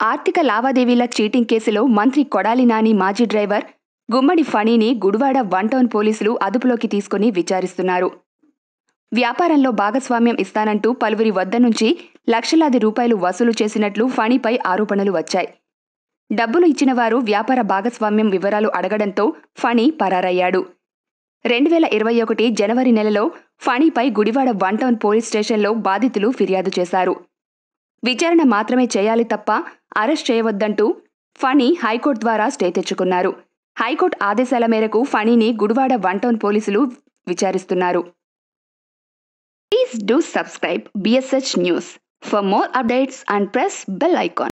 ఆర్థిక లావాదేవీల చీటింగ్ కేసులో మంత్రి కొడాలి నాని మాజీ డ్రైవర్ గుమ్మడి ఫణిని గుడివాడ వన్ టౌన్ పోలీసులు అదుపులోకి తీసుకుని విచారిస్తున్నారు వ్యాపారంలో భాగస్వామ్యం ఇస్తానంటూ పలువురి వద్ద నుంచి లక్షలాది రూపాయలు వసూలు చేసినట్లు ఫణిపై ఆరోపణలు వచ్చాయి డబ్బులు ఇచ్చిన వారు వ్యాపార భాగస్వామ్యం వివరాలు అడగడంతో ఫణి పరారయ్యాడు రెండు వేల ఇరవై ఒకటి జనవరి నెలలో ఫణిపై గుడివాడ వన్ టౌన్ పోలీస్ స్టేషన్లో బాధితులు ఫిర్యాదు చేశారు విచారణ మాత్రమే చేయాలి తప్ప అరెస్ట్ చేయవద్దంటూ ఫణి హైకోర్టు ద్వారా స్టే తెచ్చుకున్నారు హైకోర్టు ఆదేశాల మేరకు ఫణిని గుడివాడ వన్ టౌన్ పోలీసులు విచారిస్తున్నారు please do subscribe BSH news for more updates and press bell icon